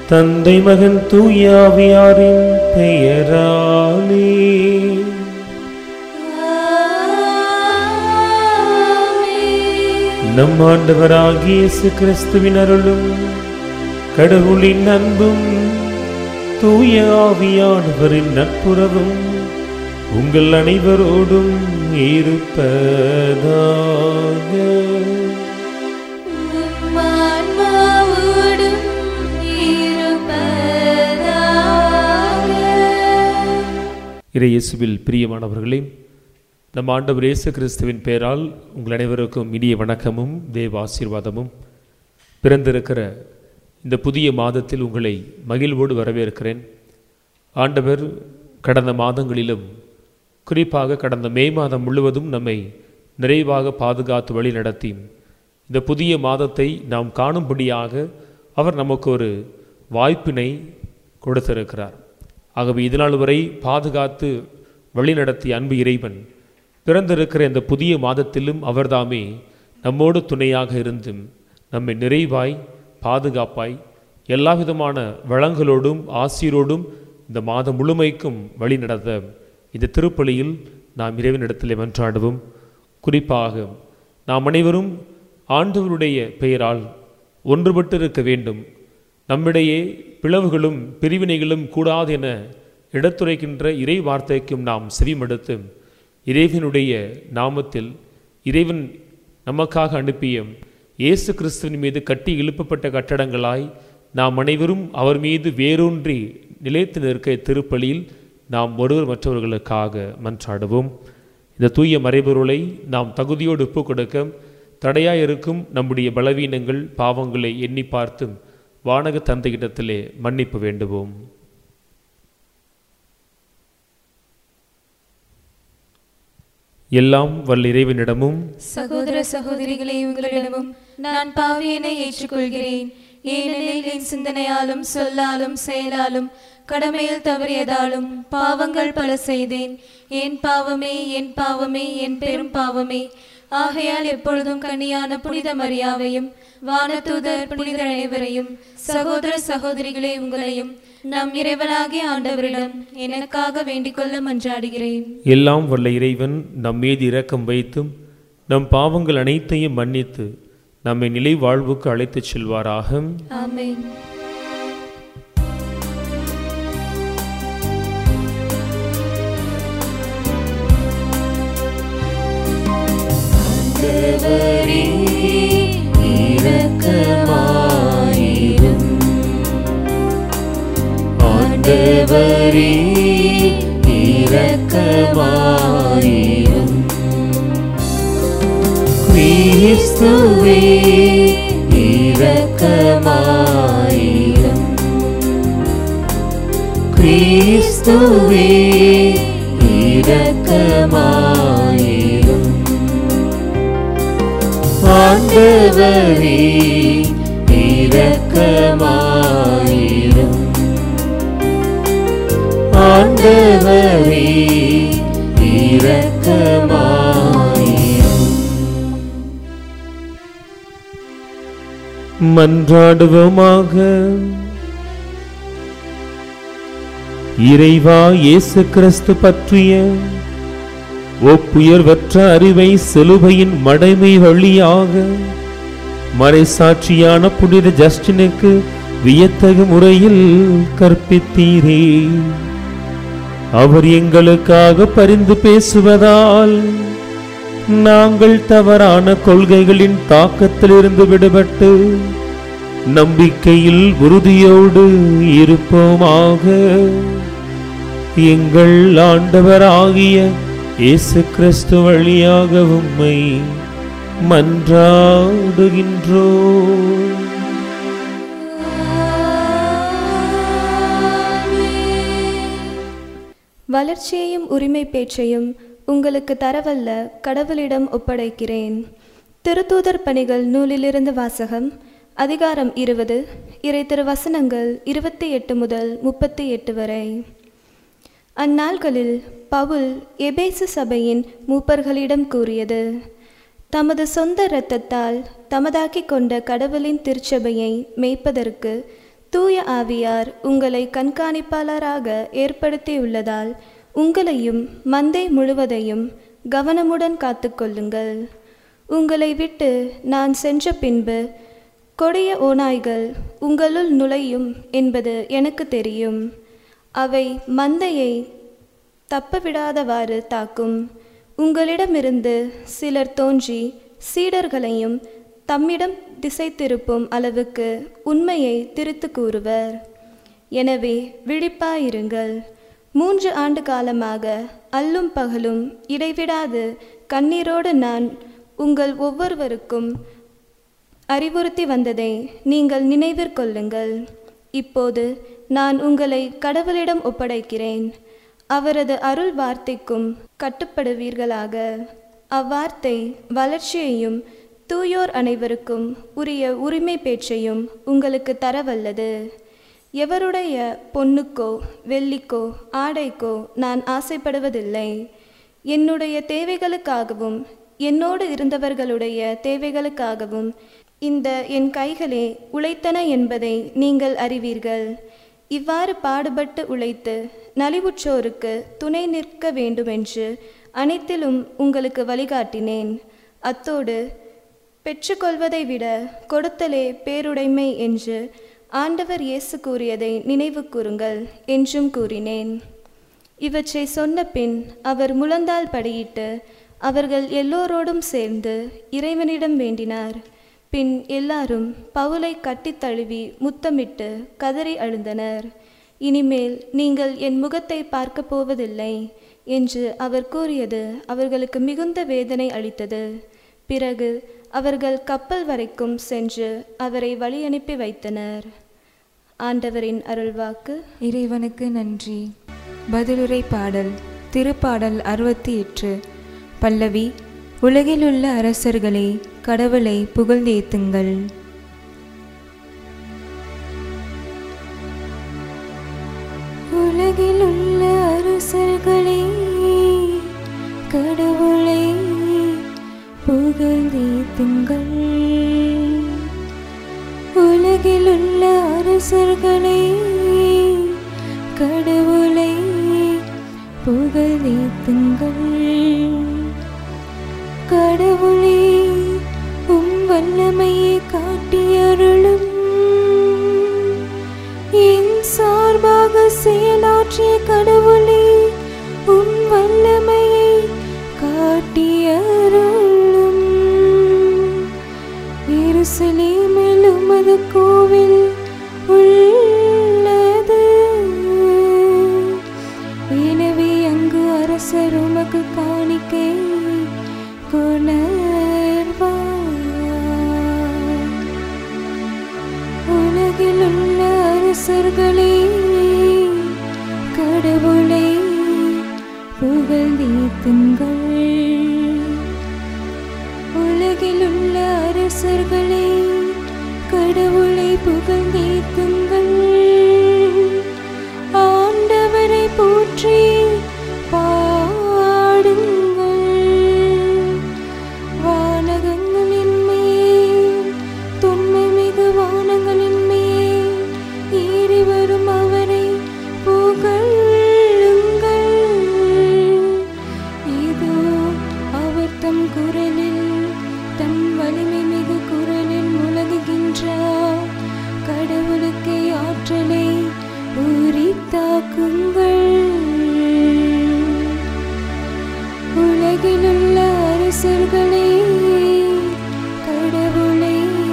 தந்தை மகன் தூயாவியாரின் பெயராலே நம் ஆண்டவராகிய இயேசு கிறிஸ்துவின் அருளும் கடவுளின் அன்பும் தூய ஆவியானவரின் நட்புறவும் உங்கள் அனைவரோடும் இருப்பதாக ஆன்மாவோடும் இருப்பதாக இறை இயேசுவில் பிரியமானவர்களே நம் ஆண்டவர் இயேசு கிறிஸ்துவின் பெயரால் உங்கள் அனைவருக்கும் இனிய வணக்கமும் தேவ ஆசீர்வாதமும் பிறந்திருக்கிற இந்த புதிய மாதத்தில் உங்களை மகிழ்வோடு வரவேற்கிறேன் ஆண்டவர் கடந்த மாதங்களிலும் குறிப்பாக கடந்த மே மாதம் முழுவதும் நம்மை நிறைவாக பாதுகாத்து வழி நடத்தி இந்த புதிய மாதத்தை நாம் காணும்படியாக அவர் நமக்கு ஒரு வாய்ப்பினை கொடுத்திருக்கிறார் ஆகவே இதுநாள் வரை பாதுகாத்து வழிநடத்திய அன்பு இறைவன் பிறந்திருக்கிற இந்த புதிய மாதத்திலும் அவர்தாமே நம்மோடு துணையாக இருந்து நம்மை நிறைவாய் பாதுகாப்பாய் எல்லா விதமான வளங்களோடும் ஆசீரோடும் இந்த மாதம் முழுமைக்கும் வழி நடத்த இந்த திருப்பலியில் நாம் இறைவனிடத்திலே மன்றாடுவோம் குறிப்பாக நாம் அனைவரும் ஆண்டவருடைய பெயரால் ஒன்றுபட்டு இருக்க வேண்டும் நம்மிடையே பிளவுகளும் பிரிவினைகளும் கூடாது என எடுத்துரைக்கின்ற இறை வார்த்தைக்கும் நாம் செவிமடுத்து இறைவனுடைய நாமத்தில் இறைவன் நமக்காக அனுப்பிய இயேசு கிறிஸ்துவின் மீது கட்டி எழுப்பப்பட்ட கட்டடங்களாய் நாம் அனைவரும் அவர் மீது வேரூன்றி நிலைத்து நிற்க திருப்பலியில் நாம் ஒருவர் மற்றவர்களுக்காக மன்றாடுவோம் இந்த தூய மறைபொருளை நாம் தகுதியோடு ஒப்புக் கொடுக்க தடையாய் இருக்கும் நம்முடைய பலவீனங்கள் பாவங்களை எண்ணி பார்த்து வானக தந்தையிடத்திலே மன்னிப்பு வேண்டுவோம் எல்லாம் வல்ல இறைவனிடமும் சகோதர சகோதரிகளே உங்களிடமும் நான் பாவியனை ஏற்றுக்கொள்கிறேன் ஏனெனில் என் சிந்தனையாலும் சொல்லாலும் செயலாலும் கடமையில் தவறியதாலும் பாவங்கள் பல செய்தேன் என் பாவமே என் பாவமே என் பெரும் பாவமே ஆகையால் எப்பொழுதும் கன்னியான புனித மரியாவையும் வானதூதர் புனித அனைவரையும் சகோதர சகோதரிகளே உங்களையும் நம் இறைவனாகிய ஆண்டவரிடம் எனக்காக வேண்டிக்கொள்ள மன்றாடுகிறேன் எல்லாம் வல்ல இறைவன் நம் மீது இரக்கம் வைத்தும் நம் பாவங்கள் அனைத்தையும் மன்னித்து நம்மை நிலை வாழ்வுக்கு அழைத்துச் செல்வாராக ஆமென் ஆண்டவரே, இரக்கமாயிரும். ஆண்டவரே, இரக்கமாயிரும். கிறிஸ்துவே, இரக்கமாயிரும். கிறிஸ்துவே இரக்கமாயிரும் ஆண்டவரே இரக்கமாயிரும் ஆண்டவரே இரக்கமாயிரும் மன்றாடுவோமாக இறைவா இயேசு கிறிஸ்து பற்றிய ஒப்புயர்வற்ற அறிவை சிலுவையின் மடைமை வழியாக மறைசாட்சியான புனித ஜஸ்டினுக்கு வியத்தகு முறையில் கற்பித்தீரே அவர் எங்களுக்காக பரிந்து பேசுவதால் நாங்கள் தவறான கொள்கைகளின் தாக்கத்திலிருந்து விடுபட்டு நம்பிக்கையில் உறுதியோடு இருப்போமாக எங்கள் ஆண்டவராகிய இயேசு கிறிஸ்து வழியாக உம்மை மன்றாடுகின்றோ வளர்ச்சியையும் உரிமை பேச்சையும் உங்களுக்கு தரவல்ல கடவுளிடம் ஒப்படைக்கிறேன் திருத்தூதர் பணிகள் நூலிலிருந்து வாசகம் அதிகாரம் இருபது இறை திருவசனங்கள் இருபத்தி எட்டு முதல் முப்பத்தி எட்டு வரை அந்நாள்களில் பவுல் எபேசு சபையின் மூப்பர்களிடம் கூறியது தமது சொந்த இரத்தத்தால் தமதாக்கிக் கொண்ட கடவுளின் திருச்சபையை மேய்ப்பதற்கு தூய ஆவியார் உங்களை கண்காணிப்பாளராக ஏற்படுத்தியுள்ளதால் உங்களையும் மந்தை முழுவதையும் கவனமுடன் காத்துக்கொள்ளுங்கள் உங்களை விட்டு நான் சென்ற பின்பு கொடிய ஓநாய்கள் உங்களுள் நுழையும் என்பது எனக்கு தெரியும் அவை மந்தையை தப்பவிடாதவாறு தாக்கும் உங்களிடமிருந்து சிலர் தோன்றி சீடர்களையும் தம்மிடம் திசை திருப்பும் அளவுக்கு உண்மையை திரித்து கூறுவர் எனவே விழிப்பாயிருங்கள் மூன்று ஆண்டு காலமாக அல்லும் பகலும் இடைவிடாது கண்ணீரோடு நான் உங்கள் ஒவ்வொருவருக்கும் அறிவுறுத்தி வந்ததை நீங்கள் நினைவிற்கொள்ளுங்கள் இப்போது நான் உங்களை கடவுளிடம் ஒப்படைக்கிறேன் அவரது அருள் வார்த்தைக்கும் கட்டுப்படுவீர்களாக அவ்வார்த்தை வளர்ச்சியையும் தூயோர் அனைவருக்கும் உரிய உரிமை பேச்சையும் உங்களுக்கு தரவல்லது எவருடைய பொன்னுக்கோ வெள்ளிக்கோ ஆடைக்கோ நான் ஆசைப்படுவதில்லை என்னுடைய தேவைகளுக்காகவும் என்னோடு இருந்தவர்களுடைய தேவைகளுக்காகவும் இந்த என் கைகளே உழைத்தன என்பதை நீங்கள் அறிவீர்கள் இவ்வாறு பாடுபட்டு உழைத்து நலிவுற்றோருக்கு துணை நிற்க வேண்டுமென்று அனைத்திலும் உங்களுக்கு வழிகாட்டினேன் அத்தோடு பெற்றுக்கொள்வதை விட கொடுத்தலே பேருடைமை என்று ஆண்டவர் இயேசு கூறியதை நினைவு கூறுங்கள் என்றும் கூறினேன் இவற்றை சொன்ன பின் அவர் முழந்தால் படியிட்டு அவர்கள் எல்லோரோடும் சேர்ந்து இறைவனிடம் வேண்டினார் பின் எல்லாரும் பவுலை கட்டித் தழுவி முத்தமிட்டு கதறி அழுந்தனர் இனிமேல் நீங்கள் என் முகத்தை பார்க்கப் போவதில்லை என்று அவர் கூறியது அவர்களுக்கு மிகுந்த வேதனை அளித்தது பிறகு அவர்கள் கப்பல் வரைக்கும் சென்று அவரை வழியனுப்பி வைத்தனர் ஆண்டவரின் அருள்வாக்கு இறைவனுக்கு நன்றி பதிலுரை பாடல் திருப்பாடல் அறுபத்தி எட்டு பல்லவி உலகிலுள்ள அரசர்களே கடவுளை புகழ்ந்தேத்துங்கள் உலகிலுள்ள அரசர்களே கடவுளை புகழ்ந்தேத்துங்கள் உலகிலுள்ள அரசர்களே கடவுளை புகழ்ந்தேத்துங்கள் கடவுளே உம் வல்லமையை காட்டியருளும் என் சார்பாக செயலாற்றிய கடவுளே உம் வல்லமையை காட்டியருளும் எருசலேமில் உமது கோவில் உள்ளது எனவே அங்கு அரசர் உமக்கு காணிக்கை கொணர்வார் உலகில் உள்ள அரசர்களே கடவுளை புகழ்ந்தீத்துங்கள் உலகில் உள்ள அரசர்களே கடவுளை புகழ்ந்தீத்துங்கள் ஆண்டவரை போற்றி பாடுங்கள் வானகங்களின் மேல் தொன்மை மிகு வானங்களின் மேல் ஏறி வரும் அவரை புகழுங்கள் இதோ அவர் தம் குரலில் தம் வலிமை மிகு குரலில் முழங்குகின்றார் கடவுளுக்கே ஆற்றலை உரித்தாக்குங்கள் உலகிலுள்ள அரசர்களே கடவுளை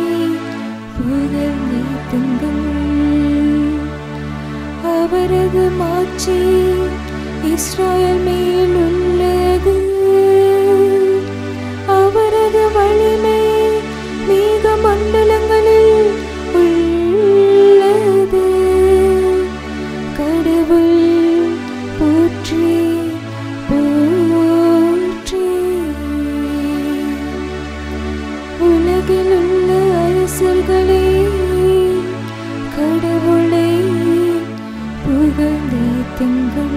புகழ்ந்தீத்துங்கள் அவரது மாட்சி இஸ்ராயல் மேல் உள்ளது அவரது வலிமை மேக மண்டலங்களில் உள்ளது கடவுள் போற்றி போற்றி உலகில் உள்ள அரசர்களே கடவுளை புகழ்ந்தேத்துங்கள்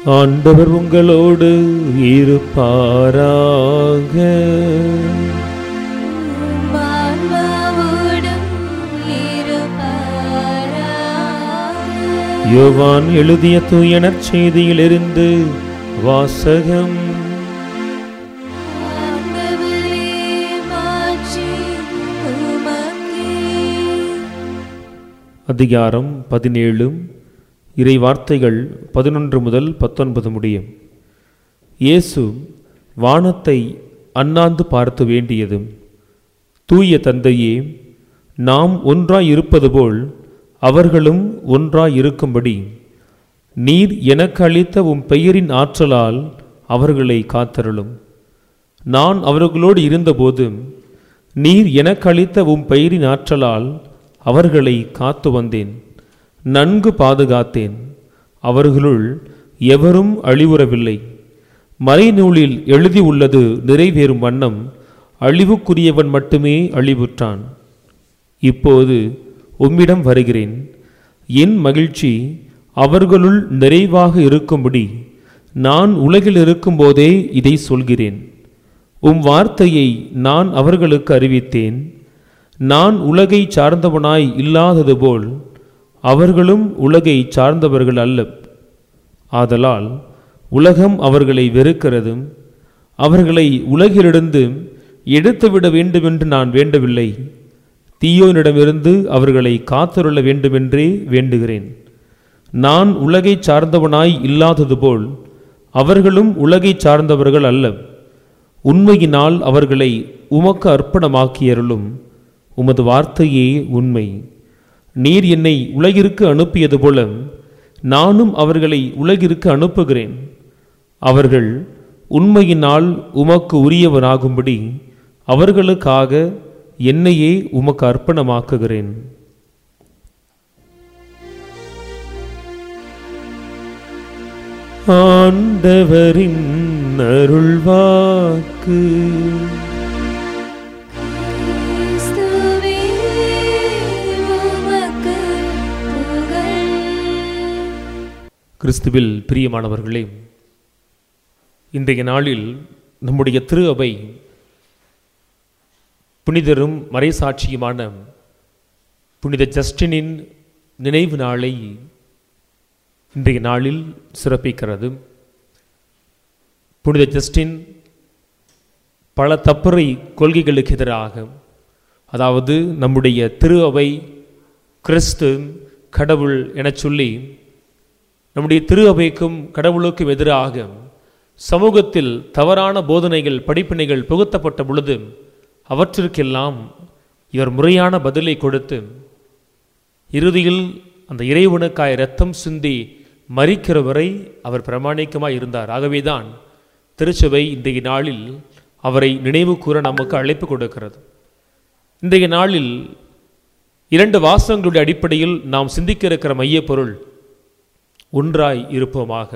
ஆண்டவர் உங்களோடு இருப்பாராக ஆன்மாவோடும் இருப்பாராக. யோவான் எழுதிய தூயனர் செய்தியிலிருந்து வாசகம் ஆண்டவரே, மாட்சி உமக்கே. அதிகாரம் பதினேழு இறை வார்த்தைகள் பதினொன்று முதல் பத்தொன்பது முடியும் இயேசு வானத்தை அண்ணாந்து பார்த்து வேண்டியதும் தூய தந்தையே நாம் ஒன்றாய் இருப்பது போல் அவர்களும் ஒன்றாய் இருக்கும்படி நீர் எனக்கு அளித்த உம் பெயரின் ஆற்றலால் அவர்களை காத்தருளும் நான் அவர்களோடு இருந்தபோது நீர் எனக்கு அளித்த உம் பெயரின் ஆற்றலால் அவர்களை காத்து வந்தேன் நன்கு பாதுகாத்தேன் அவர்களுள் எவரும் அழிவுறவில்லை மறைநூலில் எழுதியுள்ளது நிறைவேறும் வண்ணம் அழிவுக்குரியவன் மட்டுமே அழிவுற்றான் இப்போது உம்மிடம் வருகிறேன் என் மகிழ்ச்சி அவர்களுள் நிறைவாக இருக்கும்படி நான் உலகில் இருக்கும்போதே இதை சொல்கிறேன் உம் வார்த்தையை நான் அவர்களுக்கு அறிவித்தேன் நான் உலகை சார்ந்தவனாய் இல்லாதது போல் அவர்களும் உலகை சார்ந்தவர்கள் அல்ல ஆதலால் உலகம் அவர்களை வெறுக்கிறதும் அவர்களை உலகிலிருந்து எடுத்துவிட வேண்டுமென்று நான் வேண்டவில்லை தீயோனிடமிருந்து அவர்களை காத்தருள வேண்டுமென்றே வேண்டுகிறேன் நான் உலகை சார்ந்தவனாய் இல்லாதது போல் அவர்களும் உலகை சார்ந்தவர்கள் அல்ல உண்மையினால் அவர்களை உமக்கு அர்ப்பணமாக்கியருளும் உமது வார்த்தையே உண்மை நீர் என்னை உலகிற்கு அனுப்பியது போல நானும் அவர்களை உலகிற்கு அனுப்புகிறேன் அவர்கள் உண்மையினால் உமக்கு உரியவனாகும்படி அவர்களுக்காக என்னையே உமக்கு அர்ப்பணமாக்குகிறேன் ஆண்டவரின் அருள்வாக்கு கிறிஸ்துவே, உமக்கு புகழ். கிறிஸ்துவில் பிரியமானவர்களே இன்றைய நாளில் நம்முடைய திரு அவை புனிதரும் மறைசாட்சியுமான புனித ஜஸ்டினின் நினைவு நாளை இன்றைய நாளில் சிறப்பிக்கிறது புனித ஜஸ்டின் பல தப்புரை கொள்கைகளுக்கு எதிராக அதாவது நம்முடைய திரு அவை கிறிஸ்து கடவுள் எனச் சொல்லி நம்முடைய திரு அவைக்கும் கடவுளுக்கும் எதிராக சமூகத்தில் தவறான போதனைகள் படிப்பினைகள் புகுத்தப்பட்ட பொழுது அவற்றிற்கெல்லாம் இவர் முறையான பதிலை கொடுத்து இறுதியில் அந்த இறைவனுக்காய் இரத்தம் சிந்தி மறிக்கிற வரை அவர் பிரமாணிக்கமாய் இருந்தார் ஆகவேதான் திருச்சபை இன்றைய நாளில் அவரை நினைவு கூற நமக்கு அழைப்பு கொடுக்கிறது இன்றைய நாளில் இரண்டு வாசகங்களுடைய அடிப்படையில் நாம் சிந்திக்க இருக்கிற மையப் பொருள் ஒன்றாய் இருப்போமாக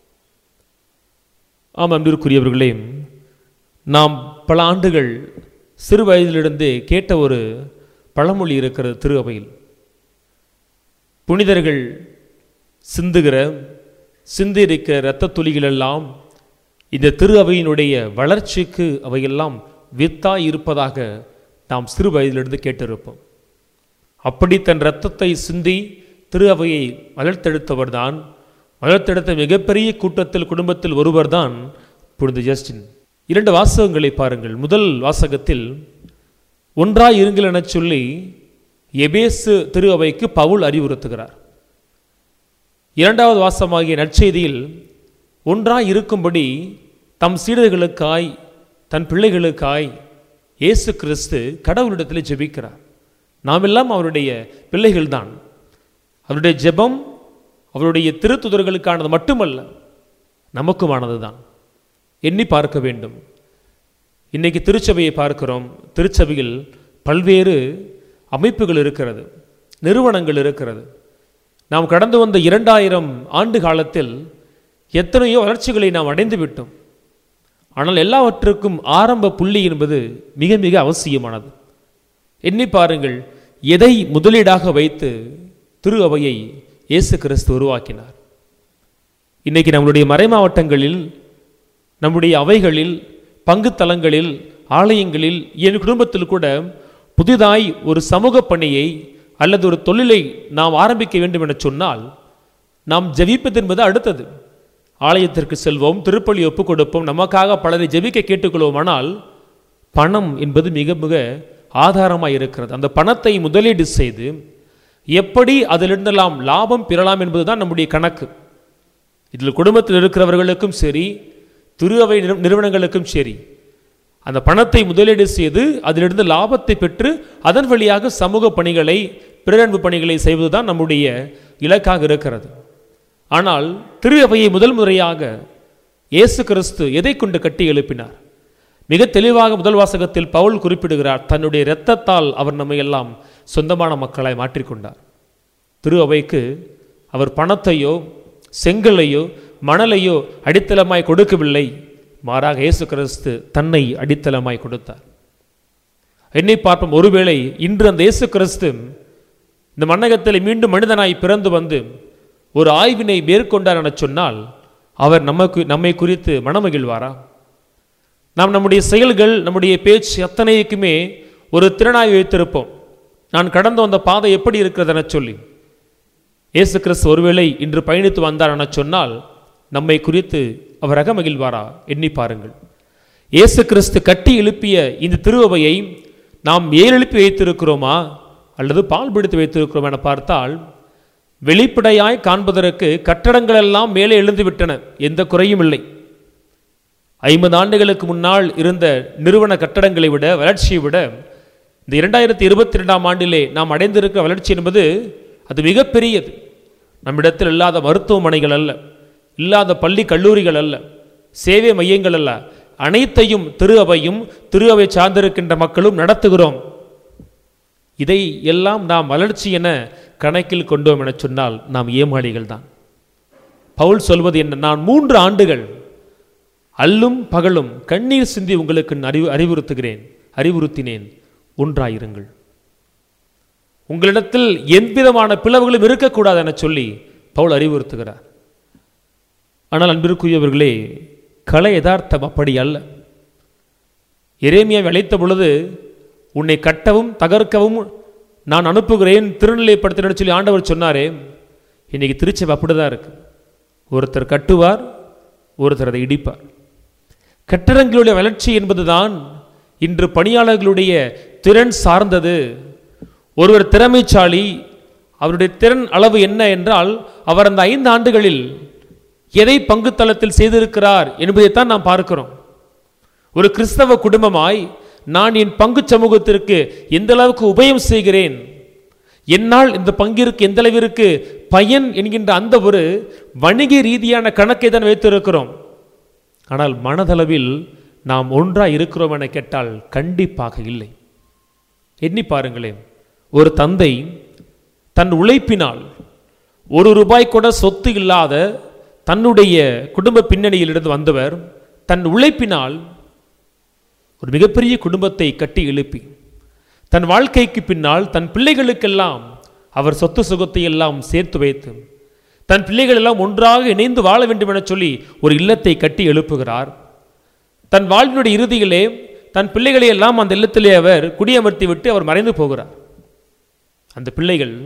ஆம் அன்பிற்குரியவர்களே நாம் பல ஆண்டுகள் சிறு வயதிலிருந்தே கேட்ட ஒரு பழமொழி இருக்கிறது திரு அவையில் புனிதர்கள் சிந்துகிற சிந்திருக்க இரத்த துளிகளெல்லாம் இந்த திரு அவையினுடைய வளர்ச்சிக்கு அவையெல்லாம் வித்தாய் இருப்பதாக நாம் சிறு வயதிலிருந்து கேட்டிருப்போம் அப்படி தன் இரத்தத்தை சிந்தி திரு அவையை வளர்த்தெடுத்தவர்தான் வளர்த்தெடுத்த மிகப்பெரிய கூட்டத்தில் குடும்பத்தில் ஒருவர்தான் புனித ஜஸ்டின் இரண்டு வாசகங்களை பாருங்கள் முதல் வாசகத்தில் ஒன்றாய் இருங்கள் எனச் சொல்லி எபேசு திரு அவைக்கு பவுல் அறிவுறுத்துகிறார் இரண்டாவது வாசமாகிய நற்செய்தியில் ஒன்றாய் இருக்கும்படி தம் சீடர்களுக்காய் தன் பிள்ளைகளுக்காய் இயேசு கிறிஸ்து கடவுளிடத்தில் ஜெபிக்கிறார் நாம் எல்லாம் அவருடைய பிள்ளைகள்தான் அவருடைய ஜெபம் அவருடைய திருத்துதர்களுக்கானது மட்டுமல்ல நமக்குமானது தான் எண்ணி பார்க்க வேண்டும் இன்னைக்கு திருச்சபையை பார்க்கிறோம் திருச்சபையில் பல்வேறு அமைப்புகள் இருக்கிறது நிறுவனங்கள் இருக்கிறது நாம் கடந்து வந்த இரண்டாயிரம் ஆண்டு காலத்தில் எத்தனையோ வளர்ச்சிகளை நாம் அடைந்து விட்டோம் ஆனால் எல்லாவற்றுக்கும் ஆரம்ப புள்ளி என்பது மிக மிக அவசியமானது எண்ணி பாருங்கள் எதை முதலீடாக வைத்து திரு அவையை இயேசு கிறிஸ்து உருவாக்கினார் இன்னைக்கு நம்மளுடைய மறைமாவட்டங்களில் நம்முடைய அவைகளில் பங்கு தலங்களில் ஆலயங்களில் என் குடும்பத்தில் கூட புதிதாய் ஒரு சமூக பணியை அல்லது ஒரு தொழிலை நாம் ஆரம்பிக்க வேண்டும் என சொன்னால் நாம் ஜெபிப்பது என்பது அடுத்தது ஆலயத்திற்கு செல்வோம் திருப்பலி ஒப்புக் கொடுப்போம் நமக்காக பலரை ஜெபிக்க கேட்டுக்கொள்வோம் ஆனால் பணம் என்பது மிக மிக ஆதாரமாக இருக்கிறது அந்த பணத்தை முதலீடு செய்து எப்படி அதிலிருந்தெல்லாம் லாபம் பெறலாம் என்பதுதான் நம்முடைய கணக்கு இதில் குடும்பத்தில் இருக்கிறவர்களுக்கும் சரி திரு அவை நிறு- நிறுவனங்களுக்கும் சரி அந்த பணத்தை முதலீடு செய்து அதிலிருந்து லாபத்தை பெற்று அதன் வழியாக சமூக பணிகளை பிறரன்பு பணிகளை செய்வதுதான் நம்முடைய இலக்காக இருக்கிறது ஆனால் திரு அவையை முதல் முறையாக இயேசு கிறிஸ்து எதை கொண்டு கட்டி எழுப்பினார் மிக தெளிவாக முதல் வாசகத்தில் பவுல் குறிப்பிடுகிறார் தன்னுடைய இரத்தத்தால் அவர் நம்மை எல்லாம் சொந்தமான மக்களாய் மாற்றிக்கொண்டார் திரு அவைக்கு அவர் பணத்தையோ செங்கலையோ மணலையோ அடித்தளமாய் கொடுக்கவில்லை மாறாக இயேசு கிறிஸ்து தன்னை அடித்தளமாய் கொடுத்தார் என்னை பார்ப்போம் ஒருவேளை இன்று அந்த இயேசு கிறிஸ்து இந்த மன்னகத்தில் மீண்டும் மனிதனாய் பிறந்து வந்து ஒரு ஆய்வினை மேற்கொண்டார் என சொன்னால் அவர் நமக்கு நம்மை குறித்து மனமகிழ்வாரா நாம் நம்முடைய செயல்கள் நம்முடைய பேச்சு அத்தனைக்குமே ஒரு திறனாய் வைத்திருப்போம் நான் கடந்து வந்த பாதை எப்படி இருக்கிறது என சொல்லி இயேசு கிறிஸ்து ஒருவேளை இன்று பயணித்து வந்தார் என சொன்னால் நம்மை குறித்து அவர் அகமகிழ்வாரா எண்ணி பாருங்கள் இயேசு கிறிஸ்து கட்டி எழுப்பிய இந்த திருவவையை நாம் ஏறெழுப்பி வைத்திருக்கிறோமா அல்லது பால் பிடித்து வைத்திருக்கிறோம் என பார்த்தால் வெளிப்படையாய் காண்பதற்கு கட்டடங்கள் எல்லாம் மேலே எழுந்து விட்டன எந்த குறையும் இல்லை ஐம்பது ஆண்டுகளுக்கு முன்னால் இருந்த நிறுவன கட்டடங்களை விட வளர்ச்சியை விட இந்த இரண்டாயிரத்தி இருபத்தி ரெண்டாம் ஆண்டிலே நாம் அடைந்திருக்கிற வளர்ச்சி என்பது அது மிகப்பெரியது நம்மிடத்தில் இல்லாத மருத்துவமனைகள் அல்ல இல்லாத பள்ளி கல்லூரிகள் அல்ல சேவை மையங்கள் அல்ல அனைத்தையும் திரு அவையும் திரு அவை சார்ந்திருக்கின்ற மக்களும் நடத்துகிறோம் இதை எல்லாம் நாம் வளர்ச்சி என கணக்கில் கொண்டோம் என சொன்னால் நாம் ஏமாளிகள் தான் பவுல் சொல்வது என்ன நான் மூன்று ஆண்டுகள் அல்லும் பகலும் கண்ணீர் சிந்தி உங்களுக்கு அறிவு அறிவுறுத்துகிறேன் அறிவுறுத்தினேன் ஒன்றாயிருங்கள் உங்களிடத்தில் எவ்விதமான பிளவுகளும் இருக்கக்கூடாது என சொல்லி பவுல் அறிவுறுத்துகிறார் ஆனால் அன்பிற்குரியவர்களே கலை யதார்த்தம் அப்படி அல்ல எரேமியாவை அழைத்த பொழுது உன்னை கட்டவும் தகர்க்கவும் நான் அனுப்புகிறேன் திருநிலைப்படுத்தினு சொல்லி ஆண்டவர் சொன்னாரே இன்னைக்கு திருச்சபை அப்படிதான் இருக்கு ஒருத்தர் கட்டுவார் ஒருத்தர் அதை இடிப்பார் கட்டடங்களுடைய வளர்ச்சி என்பதுதான் இன்று பணியாளர்களுடைய திறன் சார்ந்தது ஒருவர் திறமைசாலி அவருடைய திறன் அளவு என்ன என்றால் அவர் அந்த ஐந்து ஆண்டுகளில் எதை பங்கு தளத்தில் செய்திருக்கிறார் என்பதைத்தான் நாம் பார்க்கிறோம் ஒரு கிறிஸ்தவ குடும்பமாய் நான் என் பங்கு சமூகத்திற்கு எந்த அளவுக்கு உபயம் செய்கிறேன் என்னால் இந்த பங்கிற்கு எந்த அளவிற்கு பயன் என்கின்ற அந்த ஒரு வணிக ரீதியான கணக்கை தான் வைத்திருக்கிறோம் ஆனால் மனதளவில் நாம் ஒன்றாய் இருக்கிறோம் என கேட்டால் கண்டிப்பாக இல்லை எண்ணி பாருங்களேன் ஒரு தந்தை தன் உழைப்பினால் ஒரு ரூபாய் கூட சொத்து இல்லாத தன்னுடைய குடும்ப பின்னணியிலிருந்து வந்தவர் தன் உழைப்பினால் ஒரு மிகப்பெரிய குடும்பத்தை கட்டி எழுப்பி தன் வாழ்க்கைக்கு பின்னால் தன் பிள்ளைகளுக்கெல்லாம் அவர் சொத்து சுகத்தை எல்லாம் சேர்த்து வைத்து தன் பிள்ளைகள் எல்லாம் ஒன்றாக இணைந்து வாழ வேண்டும் என சொல்லி ஒரு இல்லத்தை கட்டி எழுப்புகிறார் தன் வாழ்வினுடைய இறுதியிலே தன் பிள்ளைகளை எல்லாம் அந்த இல்லத்திலே அவர் குடியமர்த்தி விட்டு அவர் மறைந்து போகிறார் அந்த பிள்ளைகள்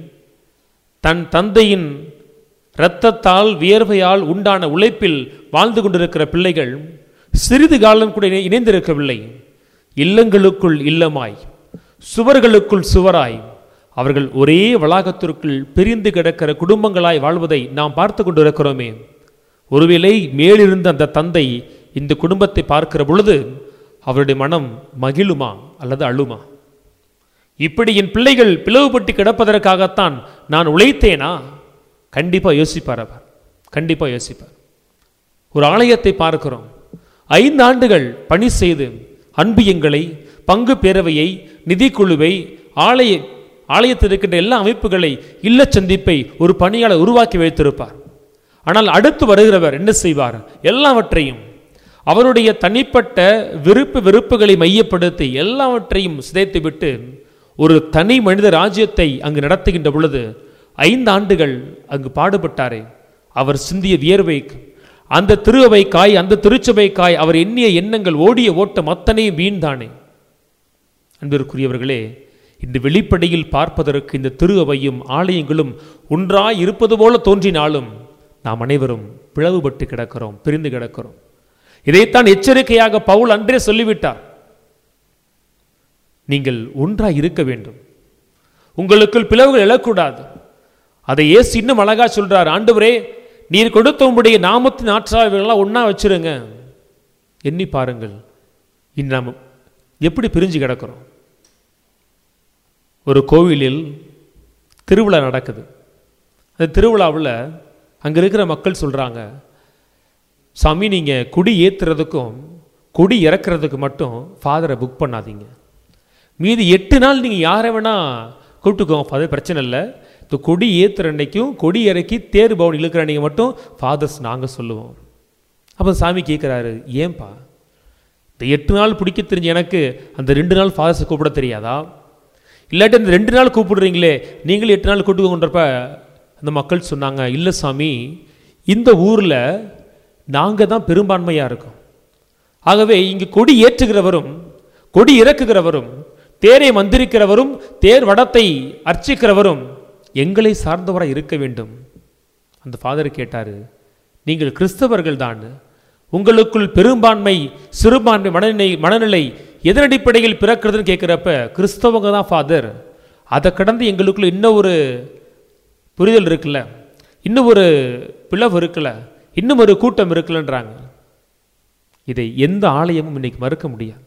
தன் தந்தையின் இரத்தத்தால் வியர்வையால் உண்டான உழைப்பில் வாழ்ந்து கொண்டிருக்கிற பிள்ளைகள் சிறிது காலம் கூட இணை- இணைந்திருக்கவில்லை இல்லங்களுக்குள் இல்லமாய் சுவர்களுக்குள் சுவராய் அவர்கள் ஒரே வளாகத்திற்குள் பிரிந்து கிடக்கிற குடும்பங்களாய் வாழ்வதை நாம் பார்த்து கொண்டிருக்கிறோமே ஒருவேளை மேலிருந்த அந்த தந்தை இந்த குடும்பத்தை பார்க்கிற பொழுது அவருடைய மனம் மகிழுமா அல்லது அழுமா இப்படி என் பிள்ளைகள் பிளவுபட்டு கிடப்பதற்காகத்தான் நான் உழைத்தேனா கண்டிப்பா யோசிப்பார் அவர் கண்டிப்பா யோசிப்பார் ஒரு ஆலயத்தை பார்க்கிறோம் ஐந்து ஆண்டுகள் பணி செய்து அன்பியங்களை பங்கு பேரவையை நிதிக்குழுவை ஆலய ஆலயத்தில் இருக்கின்ற எல்லா அமைப்புகளை இல்ல சந்திப்பை ஒரு பணியாளர் உருவாக்கி வைத்திருப்பார் ஆனால் அடுத்து வருகிறவர் என்ன செய்வார் எல்லாவற்றையும் அவருடைய தனிப்பட்ட விருப்பு வெறுப்புகளை மையப்படுத்தி எல்லாவற்றையும் சிதைத்துவிட்டு ஒரு தனி மனித ராஜ்யத்தை அங்கு நடத்துகின்ற பொழுது ஐந்து ஆண்டுகள் அங்கு பாடுபட்டாரே அவர் சிந்திய வியர்வைக்கு அந்த திருவைக்காய் அந்த திருச்சபைக்காய் அவர் எண்ணிய எண்ணங்கள் ஓடிய ஓட்டம் அத்தனையும் வீண்தானே அன்பிற்குரியவர்களே இந்த வெளிப்படையில் பார்ப்பதற்கு இந்த திரு அவையும் ஆலயங்களும் ஒன்றாய் இருப்பது போல தோன்றினாலும் நாம் அனைவரும் பிளவுபட்டு கிடக்கிறோம் பிரிந்து கிடக்கிறோம் இதைத்தான் எச்சரிக்கையாக பவுல் அன்றே சொல்லிவிட்டார் நீங்கள் ஒன்றாய் இருக்க வேண்டும் உங்களுக்குள் பிளவுகள் எழக்கூடாது அதை இயேசு இன்னும் அழகா சொல்றார் ஆண்டவரே நீர் கொடுத்த உம்முடைய நாமத்தின் ஆற்றாளர்கள்லாம் ஒண்ணா வச்சிருங்க எண்ணி பாருங்கள் இன்று நாம் எப்படி பிரிஞ்சு கிடக்கிறோம் ஒரு கோவிலில் திருவிழா நடக்குது அந்த திருவிழாவில் அங்கே இருக்கிற மக்கள் சொல்கிறாங்க சாமி நீங்கள் குடி ஏற்றுறதுக்கும் கொடி இறக்குறதுக்கு மட்டும் ஃபாதரை புக் பண்ணாதீங்க மீதி எட்டு நாள் நீங்கள் யாரை வேணால் கூப்பிட்டுக்கோங்க அது பிரச்சனை இல்லை இந்த கொடி ஏற்றுற அன்னைக்கும் கொடி இறக்கி தேர் பவன் இழுக்கிற அன்னைக்கு மட்டும் ஃபாதர்ஸ் நாங்கள் சொல்லுவோம் அப்போ சாமி கேட்குறாரு ஏன்பா இந்த எட்டு நாள் பிடிக்க தெரிஞ்ச எனக்கு அந்த ரெண்டு நாள் ஃபாதர்ஸை கூப்பிட தெரியாதா இல்லாட்டி இந்த ரெண்டு நாள் கூப்பிடுறீங்களே நீங்களும் எட்டு நாள் கூப்பிட்டுக்கோன்றப்ப அந்த மக்கள் சொன்னாங்க இல்லை சாமி இந்த ஊரில் நாங்கள் தான் பெரும்பான்மையாக இருக்கோம் ஆகவே இங்கு கொடி ஏற்றுகிறவரும் கொடி இறக்குகிறவரும் தேரை மந்திரிக்கிறவரும் தேர் வடத்தை அர்ச்சிக்கிறவரும் எங்களை சார்ந்தவராக இருக்க வேண்டும் அந்த ஃபாதர் கேட்டார் நீங்கள் கிறிஸ்தவர்கள் தான் உங்களுக்குள் பெரும்பான்மை சிறுபான்மை மனநிலை மனநிலை எதனடிப்படையில் பிறக்கிறதுன்னு கேட்குறப்ப கிறிஸ்தவங்க தான் ஃபாதர் அதை கடந்து எங்களுக்குள்ள இன்னும் ஒரு புரிதல் இருக்குல்ல இன்னும் ஒரு பிளவு இருக்குல்ல இன்னும் ஒரு கூட்டம் இருக்குல்லன்றாங்க இதை எந்த ஆலயமும் இன்னைக்கு மறுக்க முடியாது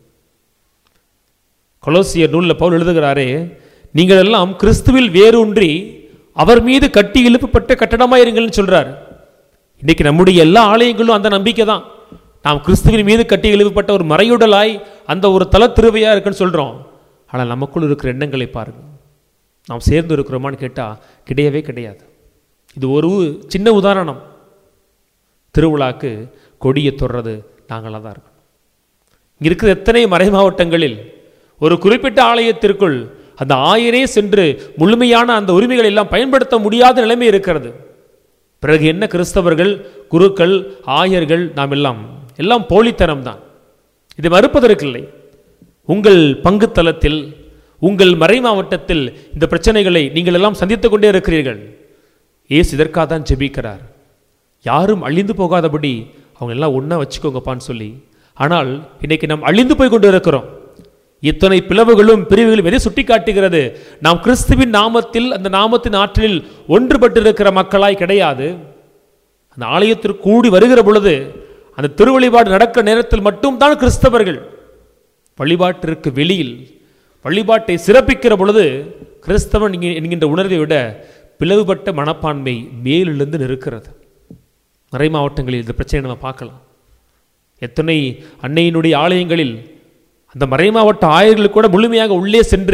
கொலோசியர் நூலில் பவுல் எழுதுகிறாரே நீங்கள் எல்லாம் கிறிஸ்துவில் வேரூன்றி அவர் மீது கட்டி எழுப்பப்பட்ட கட்டடமாக இருங்கள்னு சொல்றார் இன்னைக்கு நம்முடைய எல்லா ஆலயங்களும் அந்த நம்பிக்கை தான் நாம் கிறிஸ்துவின் மீது கட்டி எழுப்பப்பட்ட ஒரு மறையுடலாய் அந்த ஒரு தல திருவையாக இருக்குன்னு சொல்கிறோம் ஆனால் நமக்குள் இருக்கிற எண்ணங்களை பாருங்கள் நாம் சேர்ந்து இருக்கிறோமான்னு கேட்டால் கிடையவே கிடையாது இது ஒரு சின்ன உதாரணம் திருவிழாக்கு கொடியை தொடுறது நாங்களாக தான் இருக்கோம் இங்கே இருக்கிற எத்தனை மறை மாவட்டங்களில் ஒரு குறிப்பிட்ட ஆலயத்திற்குள் அந்த ஆயரே சென்று முழுமையான அந்த உரிமைகளை எல்லாம் பயன்படுத்த முடியாத நிலைமை இருக்கிறது பிறகு என்ன கிறிஸ்தவர்கள் குருக்கள் ஆயர்கள் நாம் எல்லாம் எல்லாம் போலித்தனம் தான் இதை மறுப்பதற்கில்லை உங்கள் பங்கு தளத்தில் உங்கள் மறை மாவட்டத்தில் இந்த பிரச்சனைகளை நீங்கள் எல்லாம் சந்தித்துக் கொண்டே இருக்கிறீர்கள் ஏசு இதற்காக தான் ஜெபிக்கிறார் யாரும் அழிந்து போகாதபடி அவங்க எல்லாம் ஒன்றா வச்சுக்கோங்கப்பான்னு சொல்லி ஆனால் இன்னைக்கு நாம் அழிந்து போய் கொண்டு இருக்கிறோம் இத்தனை பிளவுகளும் பிரிவுகளும் எதை சுட்டி காட்டுகிறது நாம் கிறிஸ்துவின் நாமத்தில் அந்த நாமத்தின் ஆற்றலில் ஒன்றுபட்டிருக்கிற மக்களாய் கிடையாது அந்த ஆலயத்திற்கு கூடி வருகிற பொழுது அந்த திருவழிபாடு நடக்கிற நேரத்தில் மட்டும்தான் கிறிஸ்தவர்கள் வழிபாட்டிற்கு வெளியில் வழிபாட்டை சிறப்பிக்கிற பொழுது கிறிஸ்தவன் என்கி- என்கின்ற உணர்வை விட பிளவுபட்ட மனப்பான்மை மேலிருந்து நிற்கிறது மறை மாவட்டங்களில் இந்த பிரச்சனையை நம்ம பார்க்கலாம் எத்தனை அன்னையினுடைய ஆலயங்களில் அந்த மறை மாவட்ட ஆயர்கள் கூட முழுமையாக உள்ளே சென்று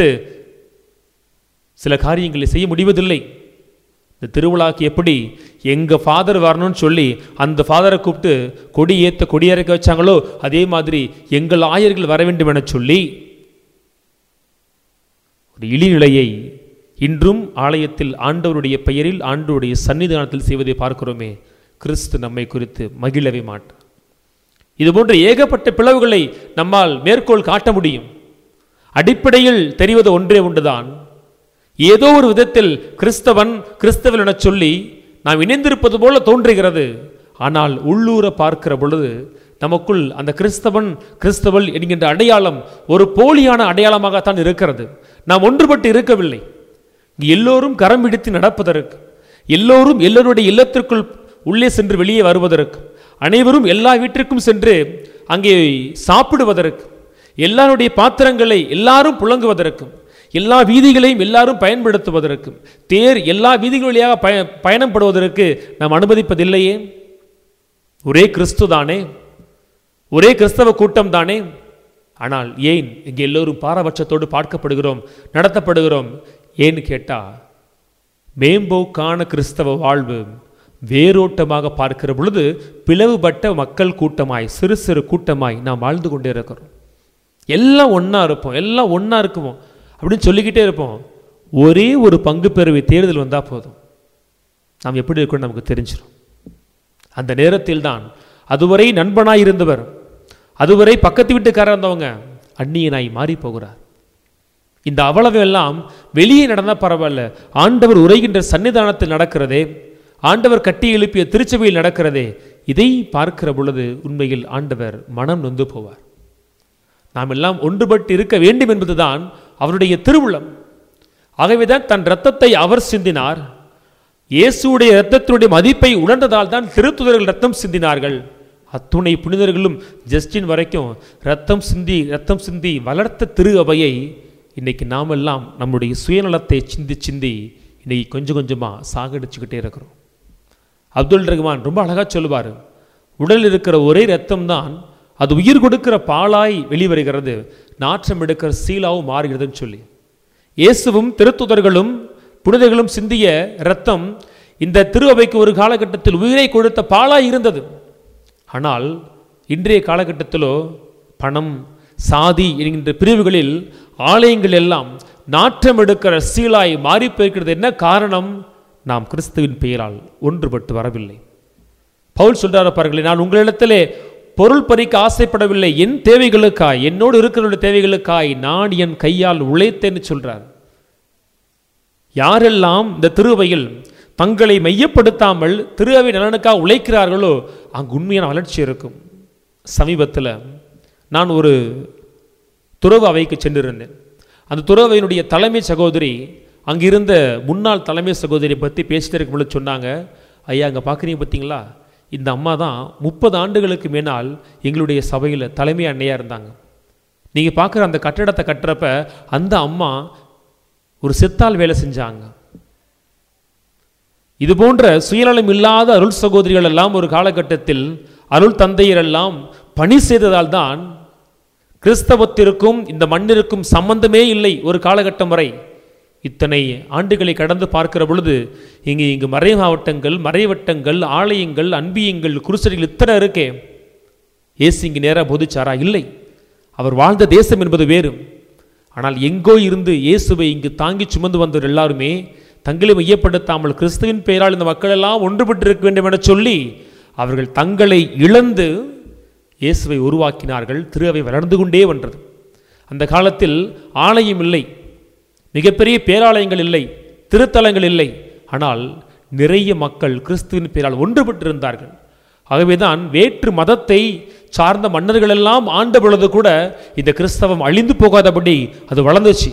சில காரியங்களை செய்ய முடிவதில்லை இந்த திருவிழாக்கு எப்படி எங்க ஃபாதர் வரணும்னு சொல்லி அந்த ஃபாதரை கூப்பிட்டு கொடி ஏத்த கொடி இறக்க வச்சாங்களோ அதே மாதிரி எங்கள் ஆயர்கள் வர வேண்டும் என சொல்லி ஒரு இழிநிலையை இன்றும் ஆலயத்தில் ஆண்டவருடைய பெயரில் ஆண்டவருடைய சன்னிதானத்தில் செய்வதை பார்க்கிறோமே கிறிஸ்து நம்மை குறித்து மகிழவே மாட்டார் இது போன்ற ஏகப்பட்ட பிளவுகளை நம்மால் மேற்கோள் காட்ட முடியும் அடிப்படையில் தெரிவது ஒன்றே ஒன்றுதான் ஏதோ ஒரு விதத்தில் கிறிஸ்தவன் கிறிஸ்தவன் என சொல்லி நாம் இணைந்திருப்பது போல தோன்றுகிறது ஆனால் உள்ளூர பார்க்கிற பொழுது நமக்குள் அந்த கிறிஸ்தவன் கிறிஸ்தவள் என்கின்ற அடையாளம் ஒரு போலியான அடையாளமாகத்தான் இருக்கிறது நாம் ஒன்றுபட்டு இருக்கவில்லை இங்கு எல்லோரும் கரம் பிடித்து நடப்பதற்கு எல்லோரும் எல்லோருடைய இல்லத்திற்குள் உள்ளே சென்று வெளியே வருவதற்கு அனைவரும் எல்லா வீட்டிற்கும் சென்று அங்கே சாப்பிடுவதற்கு எல்லாருடைய பாத்திரங்களை எல்லாரும் புழங்குவதற்கும் எல்லா வீதிகளையும் எல்லாரும் பயன்படுத்துவதற்கும் தேர் எல்லா வீதிகள் வழியாக பய பயணப்படுவதற்கு நாம் அனுமதிப்பதில்லையே ஒரே கிறிஸ்து தானே ஒரே கிறிஸ்தவ கூட்டம் தானே ஆனால் ஏன் இங்கே எல்லோரும் பாரபட்சத்தோடு பார்க்கப்படுகிறோம் நடத்தப்படுகிறோம் ஏன்னு கேட்டா மேம்போக்கான கிறிஸ்தவ வாழ்வு வேரோட்டமாக பார்க்கிற பொழுது பிளவுபட்ட மக்கள் கூட்டமாய் சிறு சிறு கூட்டமாய் நாம் வாழ்ந்து கொண்டே இருக்கிறோம் எல்லாம் ஒண்ணா இருப்போம் எல்லாம் ஒண்ணா இருக்குமோ அப்படின்னு சொல்லிக்கிட்டே இருப்போம் ஒரே ஒரு பங்கு பெறுவை தேர்தல் வந்தால் போதும் நாம் எப்படி இருக்கோம்னு நமக்கு தெரிஞ்சிடும் அந்த நேரத்தில்தான் அதுவரை நண்பனாய் இருந்தவர் அதுவரை பக்கத்து வீட்டுக்காரர் இருந்தவங்க அந்நியனாய் மாறி போகிறார் இந்த அவ்வளவு எல்லாம் வெளியே நடந்தா பரவாயில்ல ஆண்டவர் உரைகின்ற சன்னிதானத்தில் நடக்கிறதே ஆண்டவர் கட்டி எழுப்பிய திருச்சபையில் நடக்கிறதே இதை பார்க்கிற பொழுது உண்மையில் ஆண்டவர் மனம் நொந்து போவார் நாம் எல்லாம் ஒன்றுபட்டு இருக்க வேண்டும் என்பதுதான் அவருடைய திருவுளம் ஆகவேதான் தன் இரத்தத்தை அவர் சிந்தினார் இயேசுடைய இரத்தத்தினுடைய மதிப்பை உணர்ந்ததால் தான் திருத்துதர்கள் ரத்தம் சிந்தினார்கள் அத்துணை புனிதர்களும் ஜஸ்டின் வரைக்கும் ரத்தம் சிந்தி ரத்தம் சிந்தி வளர்த்த திரு அவையை இன்னைக்கு நாமெல்லாம் நம்முடைய சுயநலத்தை சிந்தி சிந்தி இன்னைக்கு கொஞ்சம் கொஞ்சமாக சாகடிச்சுக்கிட்டே இருக்கிறோம் அப்துல் ரஹ்மான் ரொம்ப அழகாக சொல்லுவார் உடலில் இருக்கிற ஒரே ரத்தம் தான் அது உயிர் கொடுக்கிற பாலாய் வெளிவருகிறது நாற்றம் எடுக்கிற சீலாவும் மாறுகிறதுன்னு சொல்லி இயேசுவும் திருத்துதர்களும் புனிதர்களும் சிந்திய இரத்தம் இந்த திருஅவைக்கு ஒரு காலகட்டத்தில் உயிரை கொடுத்த பாலாய் இருந்தது ஆனால் இன்றைய காலகட்டத்திலோ பணம் சாதி என்கின்ற பிரிவுகளில் ஆலயங்கள் எல்லாம் நாற்றம் எடுக்கிற சீலாய் மாறி போயிருக்கிறது என்ன காரணம் நாம் கிறிஸ்துவின் பெயரால் ஒன்றுபட்டு வரவில்லை பவுல் சொல்றாரு பாருங்களேன் நான் உங்களிடத்திலே பொருள் பறிக்க ஆசைப்படவில்லை என் தேவைகளுக்காய் என்னோடு இருக்கிறவருடைய தேவைகளுக்காய் நான் என் கையால் உழைத்தேன்னு சொல்றார் யாரெல்லாம் இந்த திருவையில் தங்களை மையப்படுத்தாமல் திருவை நலனுக்காக உழைக்கிறார்களோ அங்கு உண்மையான வளர்ச்சி இருக்கும் சமீபத்தில் நான் ஒரு துறவு அவைக்கு சென்றிருந்தேன் அந்த துறவையினுடைய தலைமை சகோதரி அங்கிருந்த முன்னாள் தலைமை சகோதரி பற்றி பேசிட்டு இருக்கும் பொழுது சொன்னாங்க ஐயா அங்கே பார்க்குறீங்க பார்த்தீங்களா இந்த அம்மா தான் முப்பது ஆண்டுகளுக்கு மேனால் எங்களுடைய சபையில் தலைமை அன்னையாக இருந்தாங்க நீங்கள் பார்க்குற அந்த கட்டடத்தை கட்டுறப்ப அந்த அம்மா ஒரு செத்தால் வேலை செஞ்சாங்க இது போன்ற சுயநலம் இல்லாத அருள் சகோதரிகள் எல்லாம் ஒரு காலகட்டத்தில் அருள் தந்தையர் எல்லாம் பணி செய்ததால் தான் கிறிஸ்தவத்திற்கும் இந்த மண்ணிற்கும் சம்பந்தமே இல்லை ஒரு காலகட்டம் வரை இத்தனை ஆண்டுகளை கடந்து பார்க்கிற பொழுது இங்கு இங்கு மறை மாவட்டங்கள் மறைவட்டங்கள் ஆலயங்கள் அன்பியங்கள் குருசடிகள் இத்தனை இருக்கே ஏசு இங்கு நேராக போதிச்சாரா இல்லை அவர் வாழ்ந்த தேசம் என்பது வேறு ஆனால் எங்கோ இருந்து இயேசுவை இங்கு தாங்கி சுமந்து வந்தவர் எல்லாருமே தங்களை மையப்படுத்தாமல் கிறிஸ்துவின் பெயரால் இந்த மக்கள் எல்லாம் ஒன்றுபட்டு இருக்க வேண்டும் என சொல்லி அவர்கள் தங்களை இழந்து இயேசுவை உருவாக்கினார்கள் திரு அவை வளர்ந்து கொண்டே வந்தது அந்த காலத்தில் ஆலயம் இல்லை மிகப்பெரிய பேராலயங்கள் இல்லை திருத்தலங்கள் இல்லை ஆனால் நிறைய மக்கள் கிறிஸ்துவின் பெயரால் ஒன்றுபட்டிருந்தார்கள் ஆகவேதான் வேற்று மதத்தை சார்ந்த மன்னர்கள் எல்லாம் ஆண்ட பொழுது கூட இந்த கிறிஸ்தவம் அழிந்து போகாதபடி அது வளர்ந்துச்சு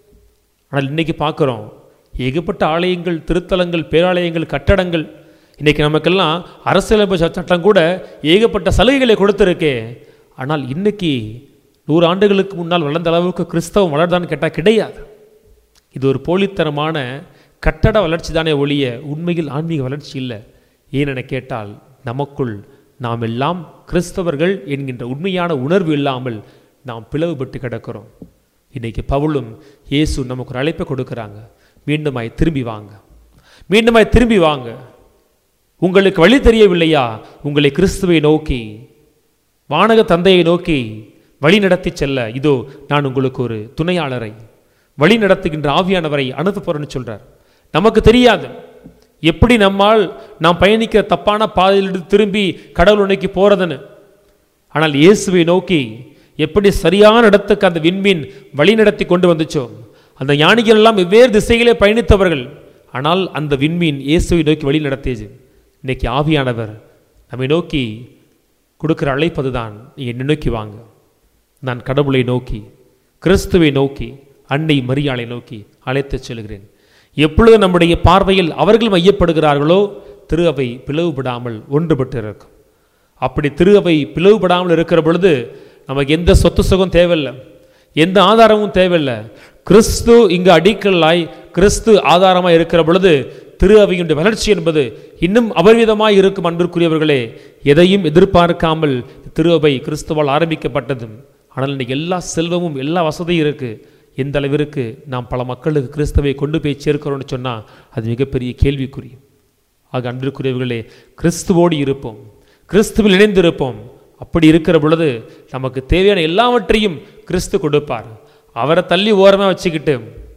ஆனால் இன்னைக்கு பார்க்குறோம் ஏகப்பட்ட ஆலயங்கள் திருத்தலங்கள் பேராலயங்கள் கட்டடங்கள் இன்னைக்கு நமக்கெல்லாம் அரசியலமைப்பு ச- சட்டம் கூட ஏகப்பட்ட சலுகைகளை கொடுத்துருக்கே ஆனால் இன்னைக்கு நூறு ஆண்டுகளுக்கு முன்னால் வளர்ந்த அளவுக்கு கிறிஸ்தவம் வளர்தான்னு கேட்டால் கிடையாது இது ஒரு போலித்தனமான கட்டட வளர்ச்சி தானே ஒழிய உண்மையில் ஆன்மீக வளர்ச்சி இல்லை ஏனென கேட்டால் நமக்குள் நாம் எல்லாம் கிறிஸ்தவர்கள் என்கின்ற உண்மையான உணர்வு இல்லாமல் நாம் பிளவுபட்டு கிடக்கிறோம் இன்னைக்கு பவுலும் இயேசு நமக்கு ஒரு அழைப்பை கொடுக்குறாங்க மீண்டுமாய் திரும்பி வாங்க மீண்டுமாய் திரும்பி வாங்க உங்களுக்கு வழி தெரியவில்லையா உங்களை கிறிஸ்துவை நோக்கி வானக தந்தையை நோக்கி வழி நடத்தி செல்ல இதோ நான் உங்களுக்கு ஒரு துணையாளரை வழி நடத்துகின்ற ஆவியானவரை அனுப்ப போறேன்னு சொல்றார் நமக்கு தெரியாது எப்படி நம்மால் நாம் பயணிக்கிற தப்பான பாதையிலிருந்து திரும்பி கடவுள் நோக்கி போறதுன்னு ஆனால் இயேசுவை நோக்கி எப்படி சரியான இடத்துக்கு அந்த விண்மீன் வழி நடத்தி கொண்டு வந்துச்சோ அந்த ஞானிகள் எல்லாம் வெவ்வேறு திசைகளே பயணித்தவர்கள் ஆனால் அந்த விண்மீன் இயேசுவை நோக்கி வழி நடத்தியது இன்னைக்கு ஆவியானவர் நம்மை நோக்கி கொடுக்கிற அழைப்பது தான் நீ என்னை நோக்கி வாங்க நான் கடவுளை நோக்கி கிறிஸ்துவை நோக்கி அன்னை மரியாளை நோக்கி அழைத்துச் செல்கிறேன் எப்பொழுது நம்முடைய பார்வையில் அவர்கள் மையப்படுகிறார்களோ திரு அவை பிளவுபடாமல் ஒன்றுபட்டு இருக்கும் அப்படி திரு அவை பிளவுபடாமல் இருக்கிற பொழுது நமக்கு எந்த சொத்து சுகம் தேவையில்லை எந்த ஆதாரமும் தேவையில்லை கிறிஸ்து இங்கு அடிக்கல்லாய் கிறிஸ்து ஆதாரமாய் இருக்கிற பொழுது திரு அவையுடைய வளர்ச்சி என்பது இன்னும் அபரிவிதமாய் இருக்கும் அன்பிற்குரியவர்களே எதையும் எதிர்பார்க்காமல் திரு அவை கிறிஸ்துவால் ஆரம்பிக்கப்பட்டது ஆனால் இன்னைக்கு எல்லா செல்வமும் எல்லா வசதியும் இருக்கு எந்த அளவிற்கு நாம் பல மக்களுக்கு கிறிஸ்துவை கொண்டு போய் சேர்க்கிறோம்னு சொன்னால் அது மிகப்பெரிய கேள்விக்குறி ஆக அன்பிற்குரியவர்களே கிறிஸ்துவோடு இருப்போம் கிறிஸ்துவில் இணைந்திருப்போம் அப்படி இருக்கிற பொழுது நமக்கு தேவையான எல்லாவற்றையும் கிறிஸ்து கொடுப்பார் அவரை தள்ளி ஓரமாக வச்சுக்கிட்டு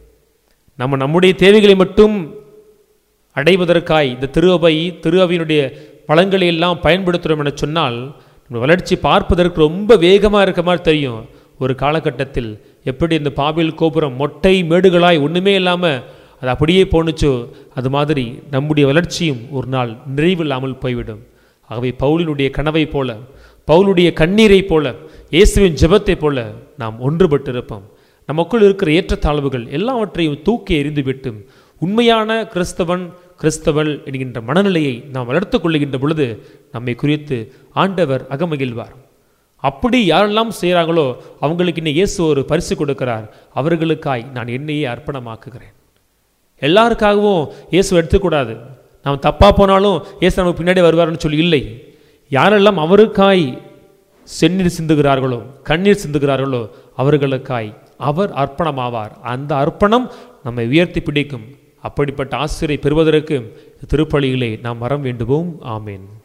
நம்ம நம்முடைய தேவைகளை மட்டும் அடைவதற்காய் இந்த திருஅவை திருஅவையினுடைய வளங்களை எல்லாம் பயன்படுத்துகிறோம் என சொன்னால் நம்ம வளர்ச்சி பார்ப்பதற்கு ரொம்ப வேகமாக இருக்க மாதிரி தெரியும் ஒரு காலகட்டத்தில் எப்படி இந்த பாபில் கோபுரம் மொட்டை மேடுகளாய் ஒன்றுமே இல்லாமல் அது அப்படியே போணுச்சோ அது மாதிரி நம்முடைய வளர்ச்சியும் ஒரு நாள் நிறைவில்லாமல் போய்விடும் ஆகவே பவுலினுடைய கனவை போல பவுலுடைய கண்ணீரைப் போல இயேசுவின் ஜெபத்தைப் போல நாம் ஒன்றுபட்டிருப்போம் நமக்குள் இருக்கிற ஏற்றத்தாழ்வுகள் எல்லாவற்றையும் தூக்கி எறிந்துவிட்டு உண்மையான கிறிஸ்தவன் கிறிஸ்தவள் என்கின்ற மனநிலையை நாம் வளர்த்து கொள்ளுகின்ற பொழுது நம்மை குறித்து ஆண்டவர் அகமகிழ்வார் அப்படி யாரெல்லாம் செய்கிறாங்களோ அவங்களுக்கு இன்னும் இயேசு ஒரு பரிசு கொடுக்கிறார் அவர்களுக்காய் நான் என்னையே அர்ப்பணமாக்குகிறேன் எல்லாருக்காகவும் இயேசு எடுத்துக்கூடாது நாம் தப்பாக போனாலும் இயேசு நமக்கு பின்னாடி வருவார்னு சொல்லி இல்லை யாரெல்லாம் அவருக்காய் செந்நீர் சிந்துகிறார்களோ கண்ணீர் சிந்துகிறார்களோ அவர்களுக்காய் அவர் அர்ப்பணமாவார் அந்த அர்ப்பணம் நம்மை உயர்த்தி பிடிக்கும் அப்படிப்பட்ட ஆசிரியை பெறுவதற்கு திருப்பலியிலே நாம் வரம் வேண்டுவோம் ஆமேன்